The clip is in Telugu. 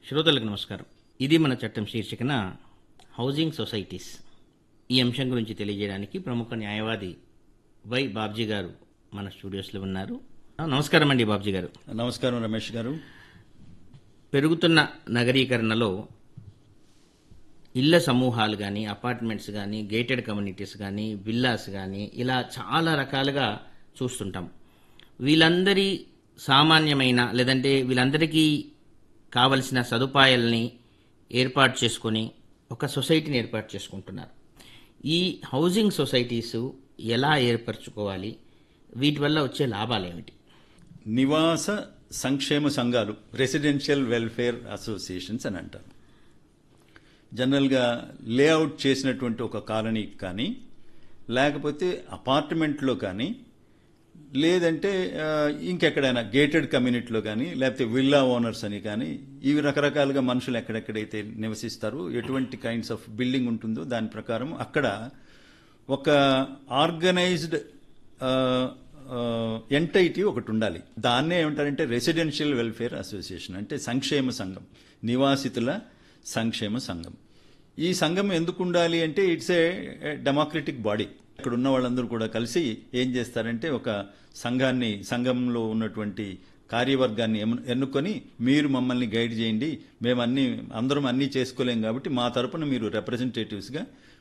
శ్రోతలకు నమస్కారం ఇది మన చట్టం శీర్షికన హౌసింగ్ సొసైటీస్ ఈ అంశం గురించి తెలియజేయడానికి ప్రముఖ న్యాయవాది వై బాబ్జీ గారు మన స్టూడియోస్లో ఉన్నారు ఆ, నమస్కారం అండి బాబ్జీ గారు నమస్కారం రమేష్ గారు పెరుగుతున్న నగరీకరణలో ఇళ్ల సమూహాలు కానీ అపార్ట్మెంట్స్ కానీ గేటెడ్ కమ్యూనిటీస్ కానీ విల్లాస్ కానీ ఇలా చాలా రకాలుగా చూస్తుంటాం వీళ్ళందరి సామాన్యమైన లేదంటే వీళ్ళందరికీ కావలసిన సదుపాయాలని ఏర్పాటు చేసుకొని ఒక సొసైటీని ఏర్పాటు చేసుకుంటున్నారు ఈ హౌసింగ్ సొసైటీస్ ఎలా ఏర్పరచుకోవాలి వీటి వల్ల వచ్చే లాభాలు ఏమిటి నివాస సంక్షేమ సంఘాలు రెసిడెన్షియల్ వెల్ఫేర్ అసోసియేషన్స్ అని అంటారు జనరల్గా లేఅవుట్ చేసినటువంటి ఒక కాలనీకి కానీ లేకపోతే అపార్ట్మెంట్లో కానీ లేదంటే ఆ, ఇంకెక్కడైనా గేటెడ్ కమ్యూనిటీలో కానీ లేకపోతే విల్లా ఓనర్స్ అని కానీ ఇవి రకరకాలుగా మనుషులు ఎక్కడెక్కడైతే నివసిస్తారో ఎటువంటి కైండ్స్ ఆఫ్ బిల్డింగ్ ఉంటుందో దాని ప్రకారం అక్కడ ఒక ఆర్గనైజ్డ్ ఎంటైటీ ఒకటి ఉండాలి దాన్నే ఏమంటారంటే రెసిడెన్షియల్ వెల్ఫేర్ అసోసియేషన్ అంటే సంక్షేమ సంఘం నివాసితుల సంక్షేమ సంఘం ఈ సంఘం ఎందుకు ఉండాలి అంటే ఇట్స్ ఏ డెమోక్రటిక్ బాడీ ఇక్కడ ఉన్న వాళ్ళందరూ కూడా కలిసి ఏం చేస్తారంటే ఒక సంఘాన్ని సంఘంలో ఉన్నటువంటి కార్యవర్గాన్ని ఎమ- ఎన్నుకొని మీరు మమ్మల్ని గైడ్ చేయండి మేము అన్ని అందరం అన్ని చేసుకోలేం కాబట్టి మా తరపున మీరు రిప్రజెంటేటివ్స్గా